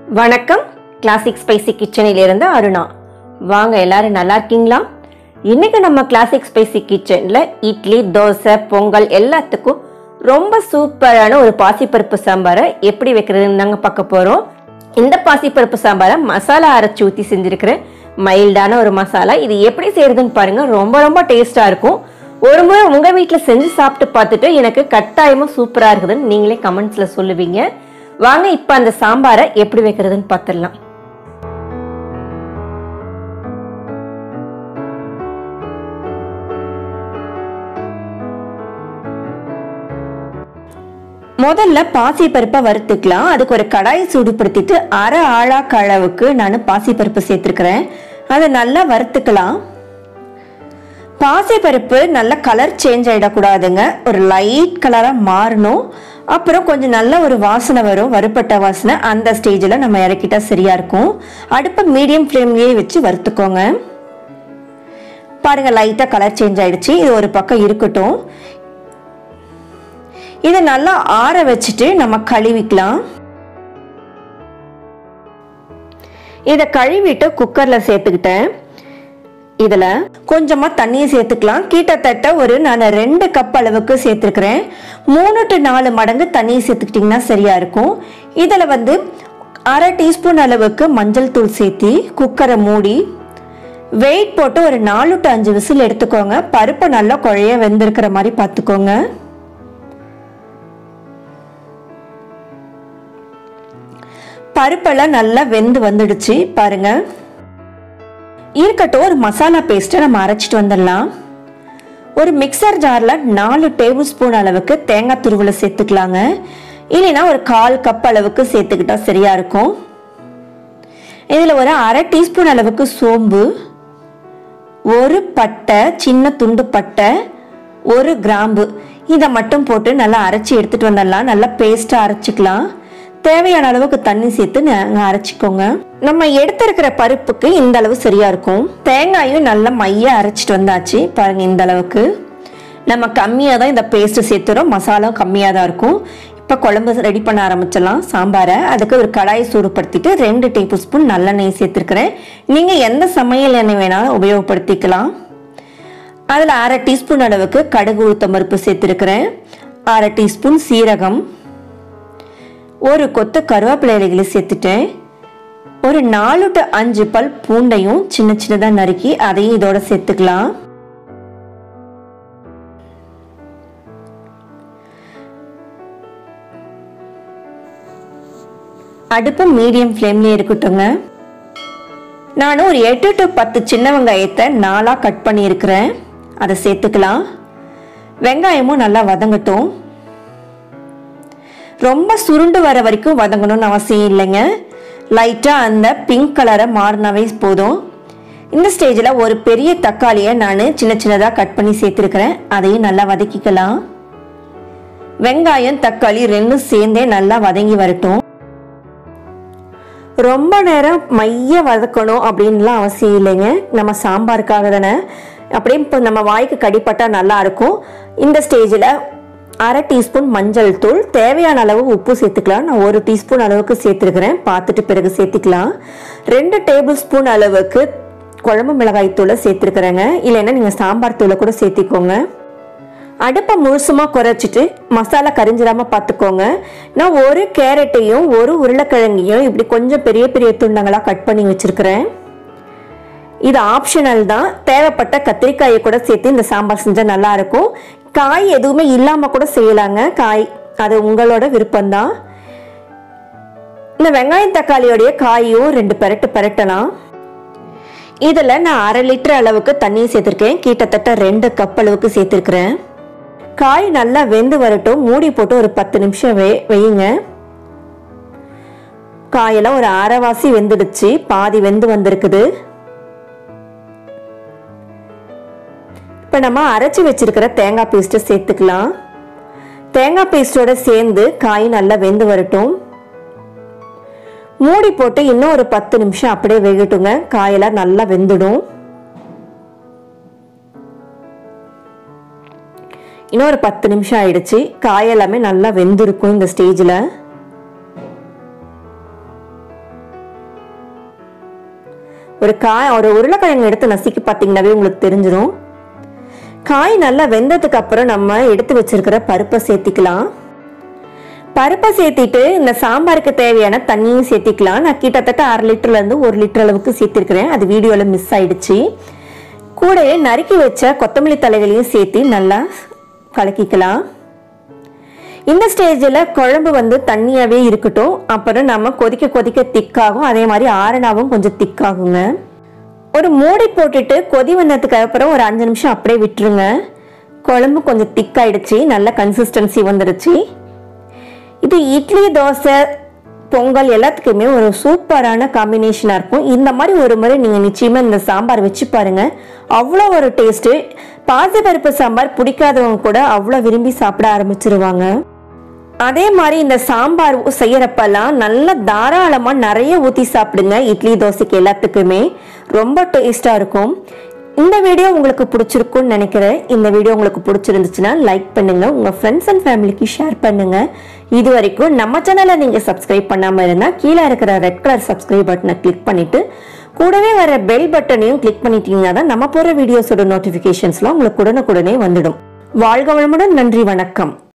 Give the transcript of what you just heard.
வணக்கம் classic spicy கிச்சனில் இருந்து அருணா வாங்க எல்லாரும் நல்லா இருக்கீங்களா இன்னைக்கு நம்ம கிளாசிக் ஸ்பைசி கிச்சனில் இட்லி தோசை பொங்கல் எல்லாத்துக்கும் ரொம்ப சூப்பரான ஒரு பாசிப்பருப்பு சாம்பாரை எப்படி வைக்கிறதுன்னு தாங்க பார்க்க போகிறோம் இந்த பாசிப்பருப்பு சாம்பாரை மசாலா அரைச்சி ஊற்றி செஞ்சுருக்கிறேன் மைல்டான ஒரு மசாலா இது எப்படி செய்யறதுன்னு பாருங்க ரொம்ப ரொம்ப டேஸ்டாக இருக்கும் ஒரு முறை உங்கள் வீட்டில் செஞ்சு சாப்பிட்டு பார்த்துட்டு எனக்கு கட்டாயமும் சூப்பராக இருக்குதுன்னு நீங்களே கமெண்ட்ஸில் சொல்லுவீங்க வாங்க இப்போ அந்த சாம்பாரை எப்படி வைக்கிறதுன்னு பார்த்துடலாம் முதல்ல பாசி பருப்பை வறுத்துக்கலாம் அதுக்கு ஒரு கடாயை சூடுபடுத்திட்டு அரை ஆழாக்கு அளவுக்கு நான் பாசி பருப்பு சேர்த்துருக்கிறேன் அதை நல்லா வறுத்துக்கலாம் பாசி பருப்பு நல்ல கலர் சேஞ்ச் ஆகிடக்கூடாதுங்க ஒரு லைட் கலராக மாறணும் அப்புறம் கொஞ்சம் நல்ல ஒரு வாசனை வரும் வறுப்பட்ட வாசனை அந்த ஸ்டேஜில் நம்ம இறக்கிட்டா சரியா இருக்கும் அடுப்பை மீடியம் ஃப்ளேம்லேயே வச்சு வறுத்துக்கோங்க பாருங்க லைட்டாக கலர் சேஞ்ச் ஆயிடுச்சு இது ஒரு பக்கம் இருக்கட்டும் இதை நல்லா ஆற வச்சுட்டு நம்ம கழுவிக்கலாம் இதை கழுவிட்டு குக்கரில் சேர்த்துக்கிட்டேன் இதில் கொஞ்சமாக தண்ணியை சேர்த்துக்கலாம் கிட்டத்தட்ட ஒரு நான் ரெண்டு கப் அளவுக்கு சேர்த்துருக்கிறேன் மூணு டு நாலு மடங்கு தண்ணியை சேர்த்துக்கிட்டிங்கன்னா சரியா இருக்கும் இதில் வந்து அரை டீஸ்பூன் அளவுக்கு மஞ்சள் தூள் சேர்த்தி குக்கரை மூடி வெயிட் போட்டு ஒரு நாலு டு அஞ்சு விசில் எடுத்துக்கோங்க பருப்பு நல்லா குழைய வெந்திருக்கிற மாதிரி பார்த்துக்கோங்க பருப்பெல்லாம் நல்லா வெந்து வந்துடுச்சு பாருங்க இருக்கட்டும் ஒரு மசாலா பேஸ்ட்டை நம்ம அரைச்சிட்டு வந்துடலாம் ஒரு மிக்சர் ஜாரில் நாலு டேபிள் ஸ்பூன் அளவுக்கு தேங்காய் துருவலை சேர்த்துக்கலாங்க இல்லைன்னா ஒரு கால் கப் அளவுக்கு சேர்த்துக்கிட்டா சரியா இருக்கும் இதில் ஒரு அரை டீஸ்பூன் அளவுக்கு சோம்பு ஒரு பட்டை சின்ன துண்டு பட்டை ஒரு கிராம்பு இதை மட்டும் போட்டு நல்லா அரைச்சி எடுத்துட்டு வந்துடலாம் நல்லா பேஸ்ட்டாக அரைச்சிக்கலாம் தேவையான அளவுக்கு தண்ணி சேர்த்து நாங்கள் அரைச்சிக்கோங்க நம்ம எடுத்திருக்கிற பருப்புக்கு இந்த அளவு சரியா இருக்கும் தேங்காயும் நல்லா மைய அரைச்சிட்டு வந்தாச்சு பாருங்க இந்த அளவுக்கு நம்ம கம்மியாக தான் இந்த பேஸ்ட் சேர்த்துறோம் மசாலா கம்மியாக தான் இருக்கும் இப்போ குழம்பு ரெடி பண்ண ஆரம்பிச்சிடலாம் சாம்பாரை அதுக்கு ஒரு கடாயை சூடுபடுத்திட்டு ரெண்டு டேபிள் ஸ்பூன் நல்லெண்ணெய் சேர்த்துருக்கிறேன் நீங்கள் எந்த சமையல் எண்ணெய் வேணாலும் உபயோகப்படுத்திக்கலாம் அதில் அரை டீஸ்பூன் அளவுக்கு கடுகு உளுத்தம் பருப்பு சேர்த்துருக்கிறேன் அரை டீஸ்பூன் சீரகம் ஒரு கொத்து கருவேப்பிலை இலைகளை சேர்த்துட்டேன் ஒரு நாலு டு அஞ்சு பல் பூண்டையும் சின்ன சின்னதாக நறுக்கி அதையும் இதோட சேர்த்துக்கலாம் அடுப்பு மீடியம் ஃப்ளேம்லேயே இருக்கட்டுங்க நான் ஒரு எட்டு டு பத்து சின்ன வெங்காயத்தை நாலாக கட் பண்ணியிருக்கிறேன் அதை சேர்த்துக்கலாம் வெங்காயமும் நல்லா வதங்கட்டும் ரொம்ப சுருண்டு வர வரைக்கும் வதங்கணும்னு அவசியம் இல்லைங்க லைட்டாக அந்த பிங்க் கலரை மாறினாவே போதும் இந்த ஸ்டேஜில் ஒரு பெரிய தக்காளியை நான் சின்ன சின்னதாக கட் பண்ணி சேர்த்துருக்கிறேன் அதையும் நல்லா வதக்கிக்கலாம் வெங்காயம் தக்காளி ரெண்டும் சேர்ந்தே நல்லா வதங்கி வரட்டும் ரொம்ப நேரம் மைய வதக்கணும் அப்படின்லாம் அவசியம் இல்லைங்க நம்ம சாம்பாருக்காக தானே அப்படியே இப்போ நம்ம வாய்க்கு கடிப்பட்டால் நல்லா இருக்கும் இந்த ஸ்டேஜில் அரை டீஸ்பூன் மஞ்சள் தூள் தேவையான அளவு உப்பு சேர்த்துக்கலாம் நான் ஒரு டீஸ்பூன் அளவுக்கு சேர்த்துருக்கிறேன் பார்த்துட்டு பிறகு சேர்த்துக்கலாம் ரெண்டு டேபிள் ஸ்பூன் அளவுக்கு குழம்பு மிளகாய் தூளை சேர்த்துருக்குறேங்க இல்லைன்னா நீங்கள் சாம்பார் தூளை கூட சேர்த்திக்கோங்க அடுப்பை முழுசுமாக குறைச்சிட்டு மசாலா கரிஞ்சிடாமல் பார்த்துக்கோங்க நான் ஒரு கேரட்டையும் ஒரு உருளைக்கிழங்கையும் இப்படி கொஞ்சம் பெரிய பெரிய துண்டங்களாக கட் பண்ணி வச்சுருக்கிறேன் இது ஆப்ஷனல் தான் தேவைப்பட்ட கத்திரிக்காயை கூட சேர்த்து இந்த சாம்பார் செஞ்சால் நல்லா இருக்கும் காய் எதுவுமே இல்லாமல் கூட செய்யலாங்க காய் அது உங்களோட விருப்பம்தான் இந்த வெங்காயம் தக்காளியோடைய காயும் ரெண்டு பெரட்டு பெரட்டலாம் இதில் நான் அரை லிட்டர் அளவுக்கு தண்ணியை சேர்த்துருக்கேன் கிட்டத்தட்ட ரெண்டு கப் அளவுக்கு சேர்த்துருக்கிறேன் காய் நல்லா வெந்து வரட்டும் மூடி போட்டு ஒரு பத்து நிமிஷம் வே வையுங்க காயெல்லாம் ஒரு அரைவாசி வெந்துடுச்சு பாதி வெந்து வந்திருக்குது இப்போ நம்ம அரைச்சி வச்சிருக்கிற தேங்காய் பேஸ்ட்டை சேர்த்துக்கலாம் தேங்காய் பேஸ்ட்டோட சேர்ந்து காய் நல்லா வெந்து வரட்டும் மூடி போட்டு இன்னும் ஒரு பத்து நிமிஷம் அப்படியே வேகட்டுங்க காயெல்லாம் நல்லா வெந்துடும் இன்னும் ஒரு பத்து நிமிஷம் ஆயிடுச்சு காய் எல்லாமே நல்லா வெந்திருக்கும் இந்த ஸ்டேஜில் ஒரு காய் ஒரு உருளைக்கிழங்கு எடுத்து நசுக்கி பார்த்தீங்கன்னாவே உங்களுக்கு தெரிஞ்சிடும் காய் நல்லா வெந்ததுக்கு அப்புறம் நம்ம எடுத்து வச்சிருக்கிற பருப்பை சேர்த்திக்கலாம் பருப்பை சேர்த்திட்டு இந்த சாம்பாருக்கு தேவையான தண்ணியும் சேர்த்திக்கலாம் நான் கிட்டத்தட்ட அரை லிட்டர்ல இருந்து ஒரு லிட்டர் அளவுக்கு சேர்த்திருக்கிறேன் அது வீடியோவில் மிஸ் ஆயிடுச்சு கூடவே நறுக்கி வச்ச கொத்தமல்லி தலைகளையும் சேர்த்து நல்லா கலக்கிக்கலாம் இந்த ஸ்டேஜில் குழம்பு வந்து தண்ணியாகவே இருக்கட்டும் அப்புறம் நம்ம கொதிக்க கொதிக்க திக்காகும் அதே மாதிரி ஆரணாவும் கொஞ்சம் திக்காகுங்க ஒரு மூடி போட்டுட்டு கொதி வந்ததுக்கு அப்புறம் ஒரு அஞ்சு நிமிஷம் அப்படியே விட்டுருங்க குழம்பு கொஞ்சம் திக்காயிடுச்சு நல்ல கன்சிஸ்டன்சி வந்துடுச்சு இது இட்லி தோசை பொங்கல் எல்லாத்துக்குமே ஒரு சூப்பரான காம்பினேஷனாக இருக்கும் இந்த மாதிரி ஒரு முறை நீங்கள் நிச்சயமாக இந்த சாம்பார் வச்சு பாருங்க அவ்வளோ ஒரு டேஸ்ட்டு பாசிப்பருப்பு சாம்பார் பிடிக்காதவங்க கூட அவ்வளோ விரும்பி சாப்பிட ஆரம்பிச்சிருவாங்க அதே மாதிரி இந்த சாம்பார் செய்யறப்பெல்லாம் நல்ல தாராளமாக நிறைய ஊற்றி சாப்பிடுங்க இட்லி தோசைக்கு எல்லாத்துக்குமே ரொம்ப டேஸ்டாக இருக்கும் இந்த வீடியோ உங்களுக்கு பிடிச்சிருக்கும்னு நினைக்கிறேன் இந்த வீடியோ உங்களுக்கு பிடிச்சிருந்துச்சுன்னா லைக் பண்ணுங்க உங்க ஃப்ரெண்ட்ஸ் அண்ட் ஃபேமிலிக்கு ஷேர் பண்ணுங்க இது வரைக்கும் நம்ம சேனலை நீங்க சப்ஸ்கிரைப் பண்ணாம இருந்தா கீழே இருக்கிற ரெட் கலர் சப்ஸ்கிரைப் பட்டனை கிளிக் பண்ணிட்டு கூடவே வர பெல் பட்டனையும் கிளிக் பண்ணிட்டீங்கன்னா தான் நம்ம போற வீடியோஸோட நோட்டிபிகேஷன்ஸ்லாம் உங்களுக்கு உடனுக்குடனே வந்துடும் வாழ்க வளமுடன் நன்றி வணக்கம்